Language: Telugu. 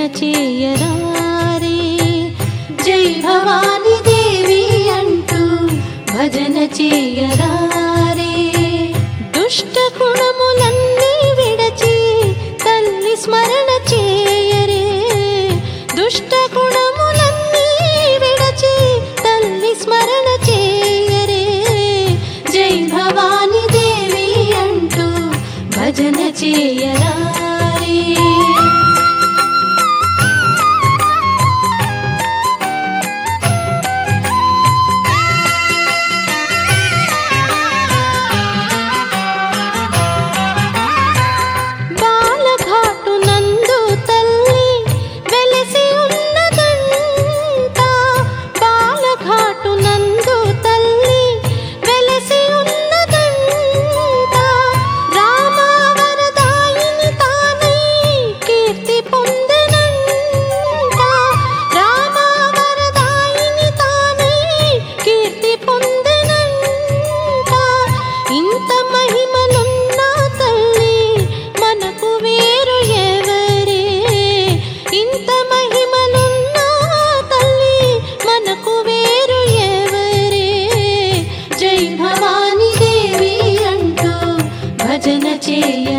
చేయరారే జై భవాని దేవి అంటూ భజన చేయరారే దుష్ట గుణములన్నీ విడచి తల్లి స్మరణ చేయరే దుష్ట గుణములన్నీ విడచి తల్లి స్మరణ చేయరే జై భవాని దేవి అంటూ భజన చేయరారే బాలఘాటు నందు తల్లి వెలసి ఉన్నదంట బాలఘాటు నందు తల్లి వెలసి ఉన్నదంట రామవరదాయిని తానై కీర్తి పొందెనంట రామవరదాయిని తానై కీర్తి పొందెనంట ఇంత మహిమలున్న తల్లి మనకు వేరు ఎవరే ఇంత మహిమలున్న తల్లి మనకు వేరు ఎవరే జై భవాని దేవి అంటూ భజన చేయ